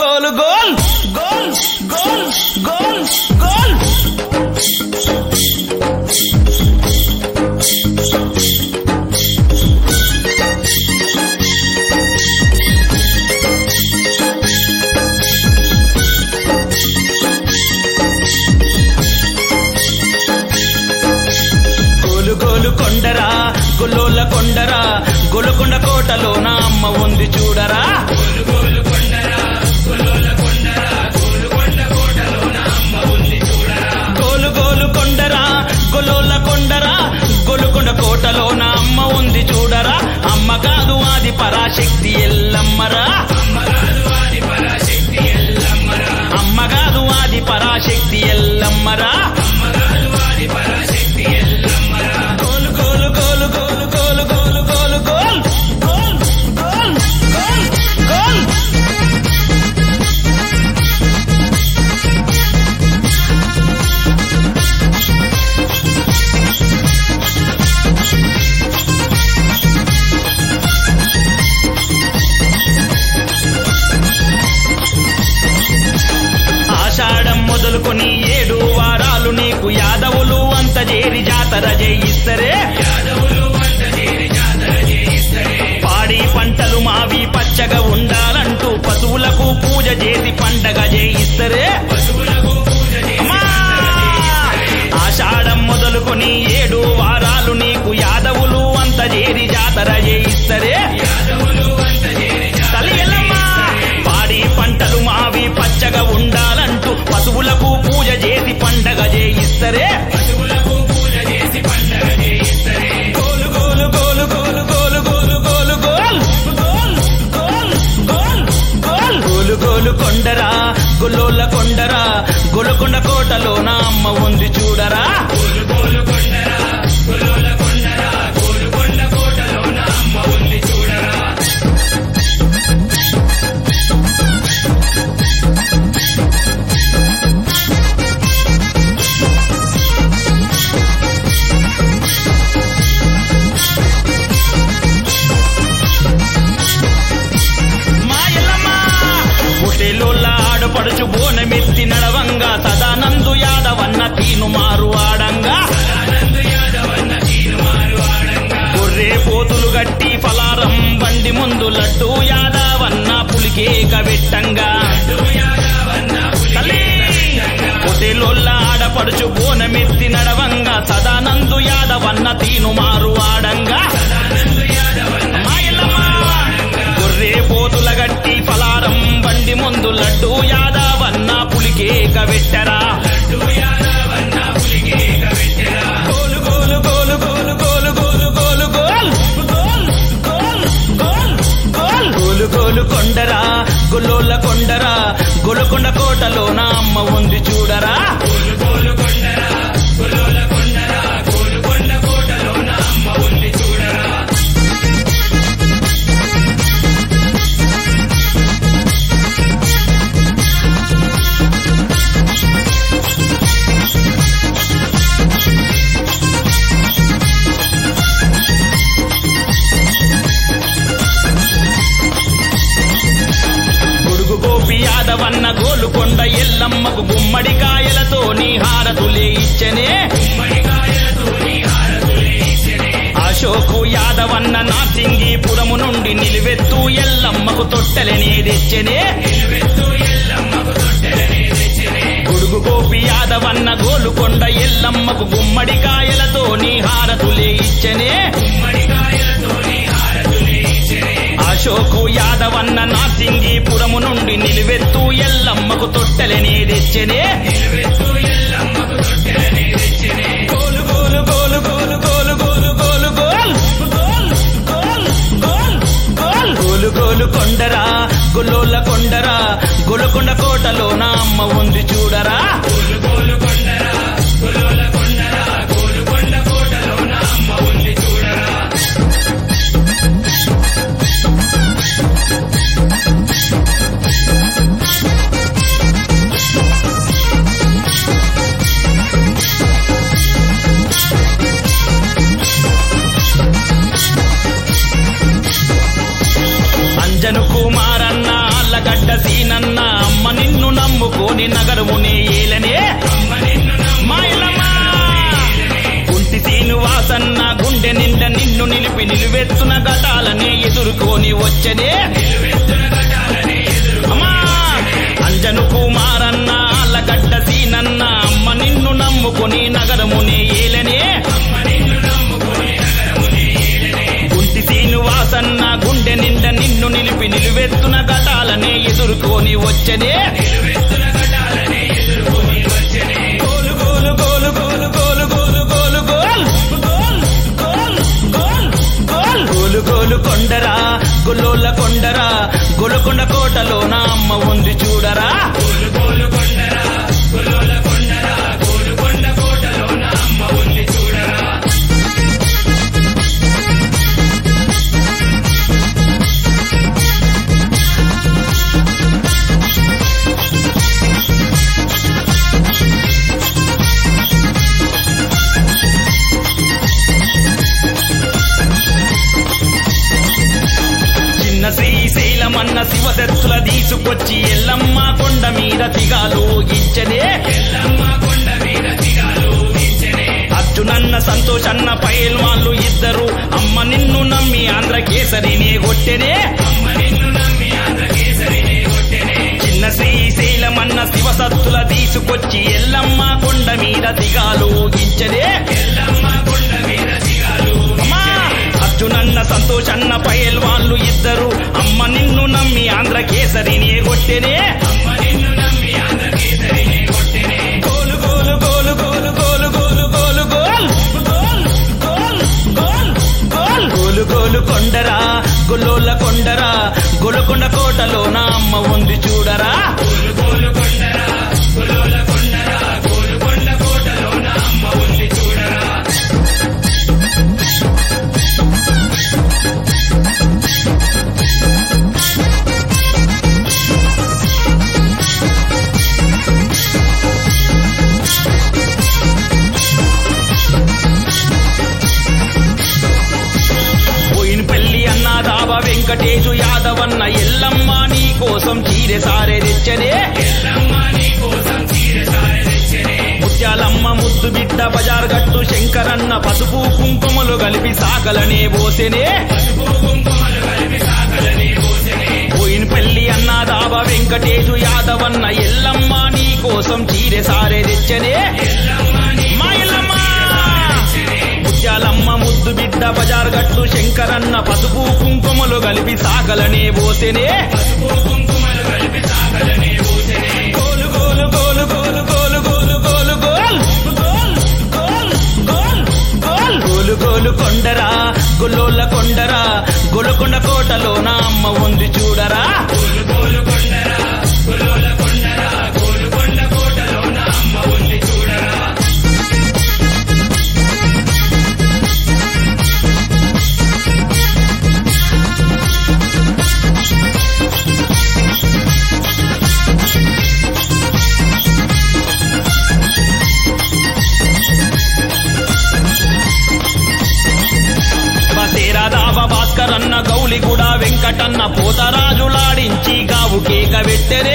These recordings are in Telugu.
గోల్ గోల్ గోల్ గోల్ గోల్ గోల్ గోలు గోలు కొండరా గొల్లోల కొండరా గొలుకొండ కోటలో నా అమ్మ ఉంది చూడరా గోలు గోలు కొండరా గొల్లోల కొండరా గొలుకొండ కోటలో నా అమ్మ ఉంది చూడరా అమ్మ కాదు ఆది పరాశక్తి ఎల్లమ్మరా అమ్మ కాదు ఆది పరాశక్తి ఎల్లమ్మరా గోలు గోలు గోలు గోలు గోలు గోలు గోలు గోల్ గోల్ గోల్ గోల్ గోల్ ఆషాఢం మొదలుకొని ఏడు వారాలు నీకు యాదవులు అంత చేరి జాతర చేయిస్తరే పాడి పంటలు మావి పచ్చగా ఉండాలంటూ పశువులకు పూజ చేసి పండగ చేయిస్తరే అమ్మా! ఆషాఢం మొదలుకొని ఏడు వారాలు నీకు యాదవులు అంత చేరి జాతర చేయిస్తరే తల్లి ఎల్లమ్మ! పాడి పంటలు మావి పచ్చగా ఉండాలంటూ పశువులకు పూజ చేసి పండగ చేయిస్తరే గోలు గోలు గోలు గోలు గోలు గోలు గోలు గోల్ గోల్ గోల్ గోల్ గోల్ గోలు గోలు కొండరా గొల్లోల కొండరా గొలకొండ కోటలో నా అమ్మ ఉంది చూడరా మా ఎల్లమ్మ పుట్టెలోళ్ళ ఆడపడుచు బోనమెత్తి నడవంగా సదానందు యాదవన్న తీను మారు ఆడంగా గొర్రె పోతులు గట్టి ఫలారం బండి ముందు లడ్డు యాదవన్న పులికేక వెట్టంగా తల్లి! పొట్టెలోళ్ళ ఆడపడుచు బోనమెత్తి నడవంగా సదానందు యాదవన్న తీను మారు ఆడంగా మా ఎల్లమ్మ గొర్రె పోతుల గట్టి ఫలారం బండి ముందు లడ్డు యాదవన్న పులికేక వెట్టరా గోలు గోలు గోలు గోలు గోలు గోలు గోలు గోల్ గోల్ గోల్ గోల్ గోల్ గోలు గోలు కొండరా గొల్లోల కొండరా గొలకొండ కోటలో నా అమ్మ ఉంది చూడరా గొడుగు గోపి యాదవన్న గోలుకొండ ఎల్లమ్మకు గుమ్మడికాయలతో నీ హారతులే ఇచ్చనే అశోకు యాదవన్న నాసింగిపురము నుండి నిలువెత్తు ఎల్లమ్మకు తొట్టెలనే తెచ్చనే గొడుగు గోపి యాదవన్న గోలుకొండ ఎల్లమ్మకు గుమ్మడికాయలతో నీ హారతులే ఇచ్చనే అశోకు యాదవన్న నాసింగిపురము నుండి నిలువెత్తు ఎల్లమ్మకు తొట్టెలనే తెచ్చనే గోలు గోలు గోలు గోలు గోలు గోలు గోలు గోల్ గోల్ గోల్ గోల్ గోల్ గోలు గోలు కొండరా గొల్లోల కొండరా గొలకొండ కోటలో నా అమ్మ ఉంది చూడరా అంజను కుమారన్న ఆలగడ్డ సీనన్న అమ్మ నిన్ను నమ్ముకోని నగరమునే ఏలనే మాయలమ్మ కుంటి శ్రీనివాసన్న గుండె నిండా నిన్ను నిలిపి నిలువెత్తున ఘటాలనే ఎదుర్కొని వచ్చనే అమ్మా అంజను కుమారన్న ఆలగడ్డ సీనన్న అమ్మ నిన్ను నమ్ముకొని నగరమునే ఏలనే కుంటి శ్రీనివాసన్న గుండె నిండా నిన్ను నిలిపి నిలువెత్తున ఘటాలనే ఎదుర్కొని వచ్చనే గోలు గోలు గోలు గోలు గోలు గోలు గోలు గోల్ గోల్ గోల్ గోల్ గోల్ గోలు గోలు కొండరా గొల్లోల కొండరా గొలకొండ కోటలో నా అమ్మ ఉంది చూడరా చిన్న శ్రీశైలమన్న శివశక్తుల తీసుకొచ్చి ఎల్లమ్మ కొండ మీద తిగాలు ఇచ్చనే అర్జునన్న సంతోషన్న పైల్వాళ్ళు ఇద్దరు అమ్మ నిన్ను నమ్మి ఆంధ్ర కేసరినే కొట్టెనే చిన్న శ్రీశైలమన్న శివసత్తుల తీసుకొచ్చి ఎల్లమ్మ కొండ మీద తిగాలు ఇచ్చనే అమ్మా అర్జునన్న సంతోషన్న పైల్వాళ్ళు ఇద్దరు అమ్మ నిన్ను నమ్మి ఆంధ్ర కేసరిని కొట్టెనే గోలు గోలు గోలు గోలు గోలు గోలు గోలు గోల్ గోల్ గోల్ గోల్ గోల్ గోలు గోలు కొండరా గొల్లోల కొండరా గొలకొండ కోటలో నా అమ్మ ఉంది చూడరా పోయిన పెళ్లి అన్న దాబ వెంకటేశు యాదవన్న ఎల్లమ్మ నీ కోసం చీరె సారే తెచ్చనే ముత్యాలమ్మ ముద్దు బిడ్డ బజార్ గట్టు శంకరన్న పసుపు కుంకుమలు కలిపి సాగలనే పోసెనే పోయిన పెళ్లి అన్న దాబ వెంకటేశు యాదవన్న ఎల్లమ్మ నీ కోసం చీరె సారే తెచ్చనే మా ఎల్లమ్మ ముత్యాలమ్మ ముద్దు బిడ్డ బజార్ గట్టు శంకరన్న పసుపు కుంకుమలు కలిపి సాగలనే పోసెనే గోలు గోలు గోలు గోలు గోలు గోలు గోలు గోల్ గోల్ గోల్ గోల్ గోల్ గోలు గోలు కొండరా గొల్లోల కొండరా గొలకొండ కోటలో నా అమ్మ ఉంది చూడరా బసేరా దావ భాస్కర్ అన్న గౌలి కూడా వెంకటన్న పోతరాజులాడించి గావు కేక పెట్టెరే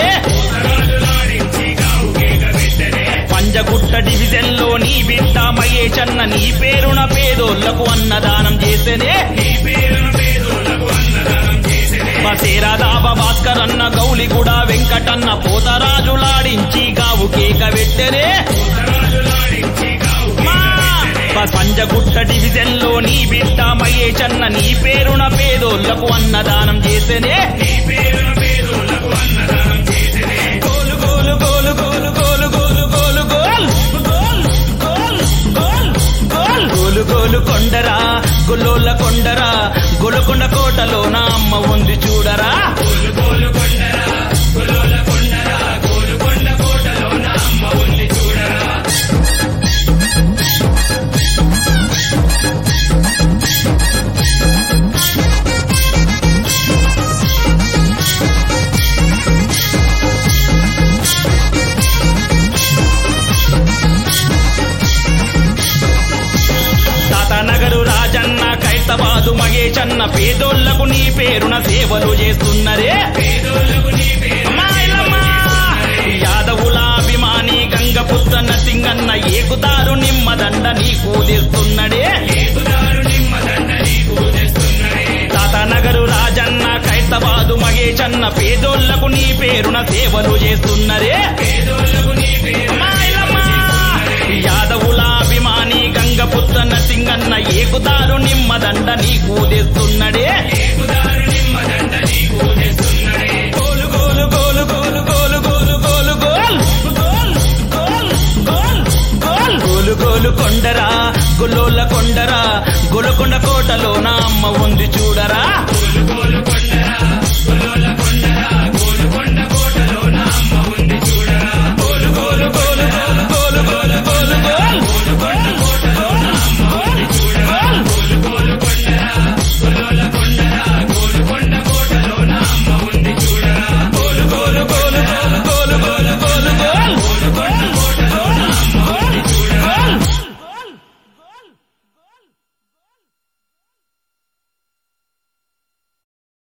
పంజగుట్ట డివిజన్ లో నీ బిడ్డ మహేషన్న నీ పేరున పేదోళ్లకు అన్నదానం చేసేనే బసేరా దావ భాస్కర్ అన్న గౌలి కూడా వెంకటన్న పోతరాజులాడించి గావు కేక పెట్టెరే పంజగుట్ట డివిజన్ లో నీ బిడ్డ మహేషన్న నీ పేరున పేదోళ్లకు అన్నదానం చేసేనే గోలు గోలు గోలు గోలు గోలు గోలు గోలు గోల్ గోల్ గోల్ గోల్ గోల్ గోలు గోలు కొండరా గొల్లోల కొండరా గొలకొండ కోటలో నా అమ్మ ఉంది చూడరా వెంకటేశన్న పేదోళ్లకు నీ పేరున సేవలు చేస్తున్నరే అమ్మాయిలమ్మా! యాదవుల అభిమాని గంగపుత్ర నసింగన్న ఏకుదారు నిమ్మదండ నీకు తెస్తున్నడే